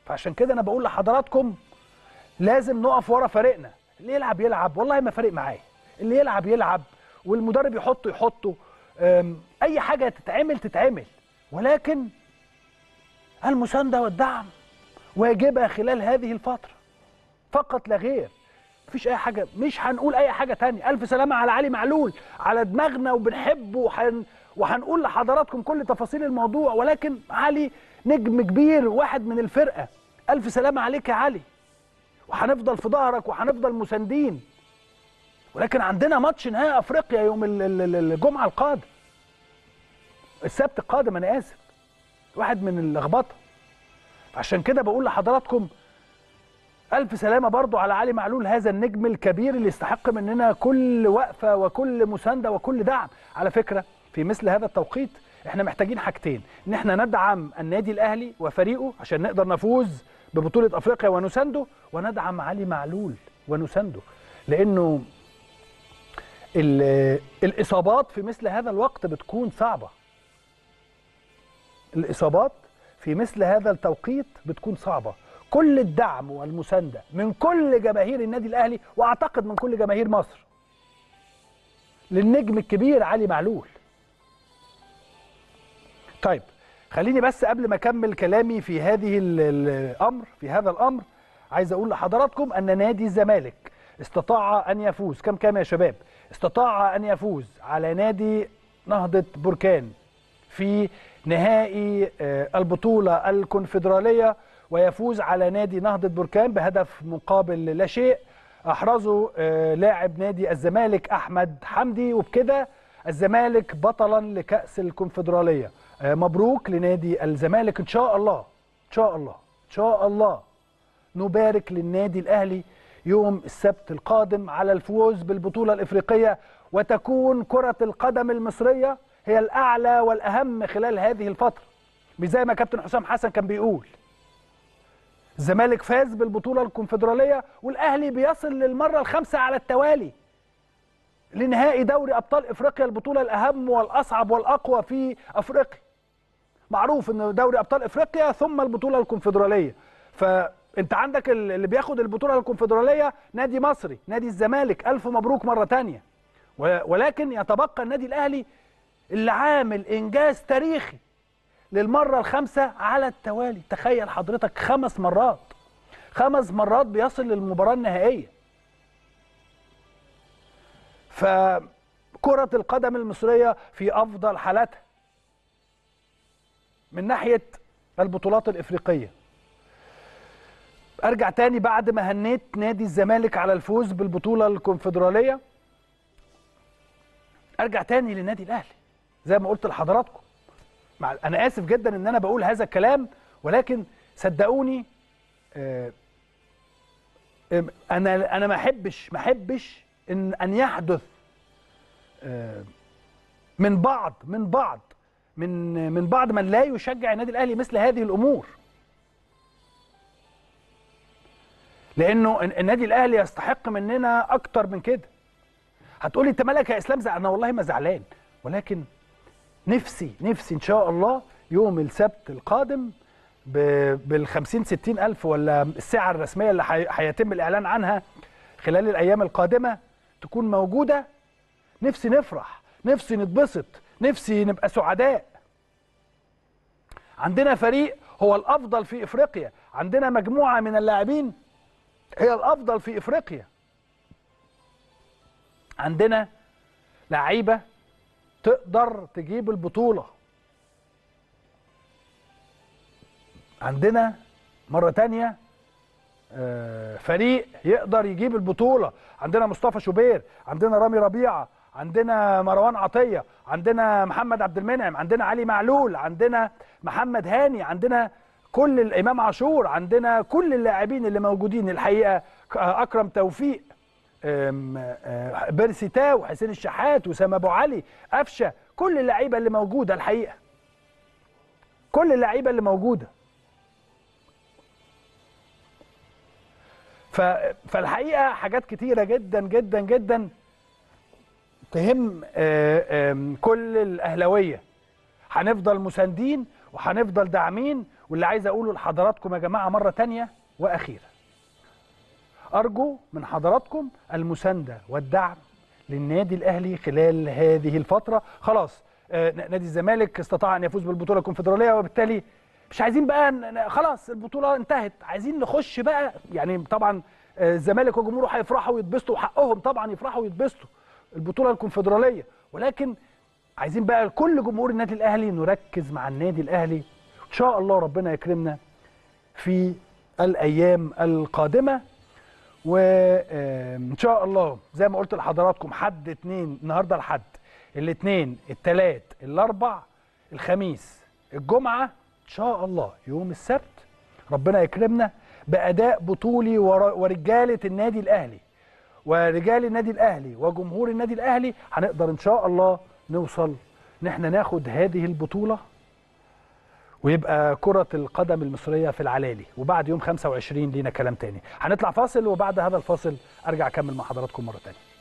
فعشان كده انا بقول لحضراتكم لازم نقف ورا فريقنا اللي يلعب يلعب والله ما فارق معايا اللي يلعب يلعب والمدرب يحطه يحطه أم، اي حاجه تتعمل تتعمل ولكن المسانده والدعم واجبه خلال هذه الفتره فقط لا غير مفيش اي حاجه مش هنقول اي حاجه تانية الف سلامه على علي معلول على دماغنا وبنحبه وحن وهنقول لحضراتكم كل تفاصيل الموضوع ولكن علي نجم كبير واحد من الفرقه الف سلامه عليك يا علي وهنفضل في ظهرك وهنفضل مساندين ولكن عندنا ماتش نهائي افريقيا يوم ال- ال- ال- الجمعه القادم السبت القادم انا اسف واحد من اللخبطه عشان كده بقول لحضراتكم ألف سلامة برضو على علي معلول هذا النجم الكبير اللي يستحق مننا كل وقفة وكل مساندة وكل دعم على فكرة في مثل هذا التوقيت احنا محتاجين حاجتين ان احنا ندعم النادي الأهلي وفريقه عشان نقدر نفوز ببطولة أفريقيا ونسانده وندعم علي معلول ونسانده لأنه ال- الإصابات في مثل هذا الوقت بتكون صعبة الإصابات في مثل هذا التوقيت بتكون صعبة كل الدعم والمساندة من كل جماهير النادي الأهلي وأعتقد من كل جماهير مصر للنجم الكبير علي معلول طيب خليني بس قبل ما أكمل كلامي في هذه ال- ال- الأمر في هذا الأمر عايز أقول لحضراتكم أن نادي الزمالك استطاع أن يفوز كم كام يا شباب استطاع أن يفوز على نادي نهضة بركان في نهائي آه، البطولة الكونفدرالية ويفوز على نادي نهضة بركان بهدف مقابل لا شيء أحرزه آه، لاعب نادي الزمالك أحمد حمدي وبكده الزمالك بطلا لكأس الكونفدرالية آه، مبروك لنادي الزمالك إن شاء الله إن شاء الله إن شاء الله نبارك للنادي الأهلي يوم السبت القادم على الفوز بالبطولة الإفريقية وتكون كرة القدم المصرية هي الأعلى والأهم خلال هذه الفترة مش زي ما كابتن حسام حسن كان بيقول الزمالك فاز بالبطولة الكونفدرالية والأهلي بيصل للمرة الخامسة على التوالي لنهائي دوري أبطال إفريقيا البطولة الأهم والأصعب والأقوى في أفريقيا معروف ان دوري ابطال افريقيا ثم البطوله الكونفدراليه فانت عندك ال- اللي بياخد البطوله الكونفدراليه نادي مصري نادي الزمالك الف مبروك مره تانية و- ولكن يتبقى النادي الاهلي اللي عامل انجاز تاريخي للمره الخامسه على التوالي تخيل حضرتك خمس مرات خمس مرات بيصل للمباراه النهائيه فكره القدم المصريه في افضل حالاتها من ناحيه البطولات الافريقيه ارجع تاني بعد ما هنيت نادي الزمالك على الفوز بالبطوله الكونفدراليه ارجع تاني للنادي الاهلي زي ما قلت لحضراتكم مع انا اسف جدا ان انا بقول هذا الكلام ولكن صدقوني آه، آه، انا انا ما احبش ما احبش ان ان يحدث آه، من بعض من بعض من من بعض من لا يشجع النادي الاهلي مثل هذه الامور لانه ال- النادي الاهلي يستحق مننا اكتر من كده هتقولي انت مالك يا اسلام زعل انا والله ما زعلان ولكن نفسي نفسي ان شاء الله يوم السبت القادم بال 50 60 الف ولا السعه الرسميه اللي حي- هيتم الاعلان عنها خلال الايام القادمه تكون موجوده نفسي نفرح نفسي نتبسط نفسي نبقى سعداء عندنا فريق هو الافضل في افريقيا عندنا مجموعه من اللاعبين هي الافضل في افريقيا عندنا لعيبه تقدر تجيب البطوله عندنا مره تانية آه، فريق يقدر يجيب البطوله عندنا مصطفى شوبير عندنا رامي ربيعه عندنا مروان عطيه عندنا محمد عبد المنعم عندنا علي معلول عندنا محمد هاني عندنا كل الامام عاشور عندنا كل اللاعبين اللي موجودين الحقيقه ك- اكرم توفيق أم، آه، بيرسي تاو حسين الشحات وسام ابو علي قفشه كل اللعيبه اللي موجوده الحقيقه كل اللعيبه اللي موجوده ف... فالحقيقه حاجات كتيره جدا جدا جدا تهم آه، آم، كل الاهلاويه هنفضل مساندين وهنفضل داعمين واللي عايز اقوله لحضراتكم يا جماعه مره تانية واخيره ارجو من حضراتكم المسانده والدعم للنادي الاهلي خلال هذه الفتره خلاص آه، نادي الزمالك استطاع ان يفوز بالبطوله الكونفدراليه وبالتالي مش عايزين بقى ن- ن- خلاص البطوله انتهت عايزين نخش بقى يعني طبعا آه، الزمالك وجمهوره هيفرحوا ويتبسطوا وحقهم طبعا يفرحوا ويتبسطوا البطوله الكونفدراليه ولكن عايزين بقى كل جمهور النادي الاهلي نركز مع النادي الاهلي ان شاء الله ربنا يكرمنا في الايام القادمه وان شاء الله زي ما قلت لحضراتكم حد اتنين النهارده الحد الاثنين الثلاث الاربع الخميس الجمعه ان شاء الله يوم السبت ربنا يكرمنا باداء بطولي ور- ورجاله النادي الاهلي ورجال النادي الاهلي وجمهور النادي الاهلي هنقدر ان شاء الله نوصل ان احنا ناخد هذه البطوله ويبقى كرة القدم المصرية في العلالي وبعد يوم 25 لينا كلام تاني هنطلع فاصل وبعد هذا الفاصل ارجع اكمل مع حضراتكم مرة تانية